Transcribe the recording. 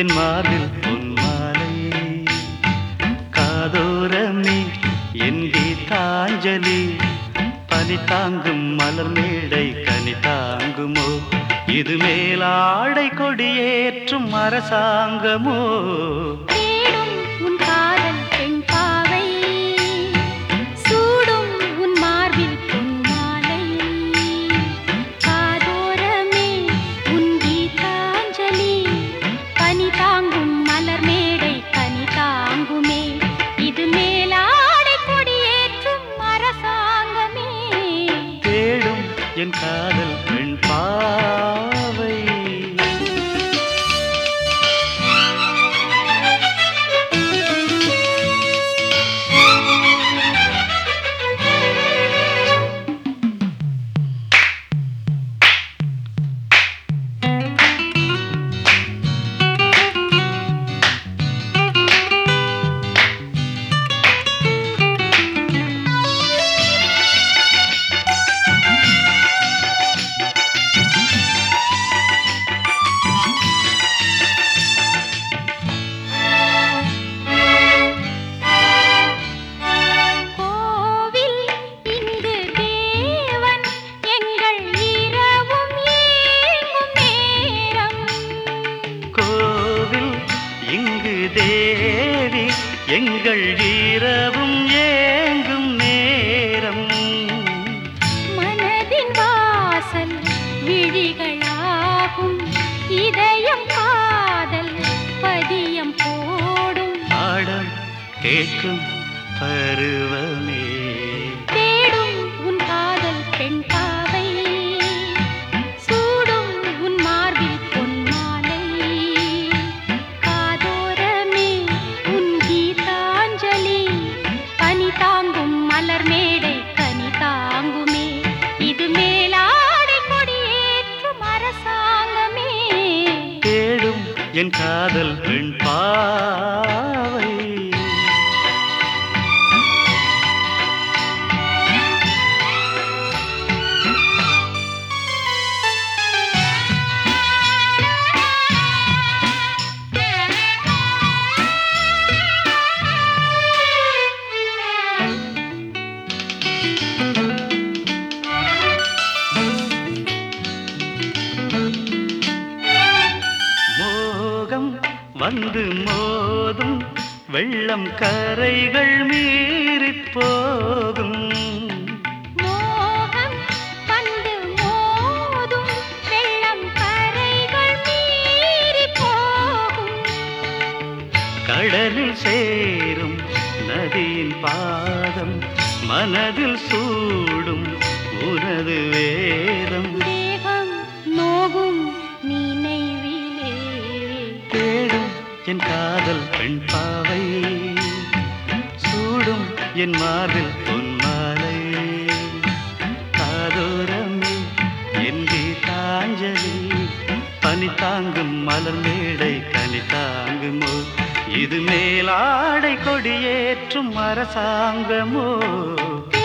என் மார்பில் பொன்மாலை காதோரமே என் கீதாஞ்சலி பனி தாங்கும் மலர் மேடை கனி தாங்குமோ இது மேலாடை கொடியேற்றும் அரசாங்கமோ தேடும் உன் காதல் பெண் பாவை சூடும் உன் மார்பில் பொன்மாலை காதோரமே உன் கீதாஞ்சலி பனி தாங்கும் மலர் மேடை கனி தாங்குமே இது மேலாடை கொடியேற்றும் அரசாங்கமே தேடும் என் காதல் பெண் பாவை கோவில் இங்கு தேவன் எங்கள் இரவும் ஏங்கும் நேரம் கோவில் இங்கு தேவி எங்கள் இரவும் ஏங்கும் நேரம் மனதின் வாசல் விழிகளாகும் இதயம் காதல் பதியம் போடும் ஆடம் கேட்கும் பருவமே தேடும் உன் காதல் பெண் பாவை சூடும் உன் மார்பில் பொன்மாலை காதோரமே உன் கீதாஞ்சலி பனி தாங்கும் மலர் மேடை கனி தாங்குமே இது மேலாடை கொடியேற்றும் அரசாங்கமே தேடும் என் காதல் பெண் பாவை மோகம் வந்து மோதும் வெள்ளம் கரைகள் மீறிப் போகும் மோகம் வந்து மோதும் வெள்ளம் கரைகள் மீறி போகும் கடலில் சேரும் நதியின் பாதம் மனதில் சூடும் உனது வேதம் தேகம் நோகும் நினைவிலே தேடும் என் காதல் பெண் பாவை சூடும் என் மார்பில் பொன்மாலை காதோரமே என் கீதாஞ்சலி பனி தாங்கும் மலர் மேடை கனி தாங்குமோ இது மேலாடை கொடியேற்றும் அரசாங்கமோ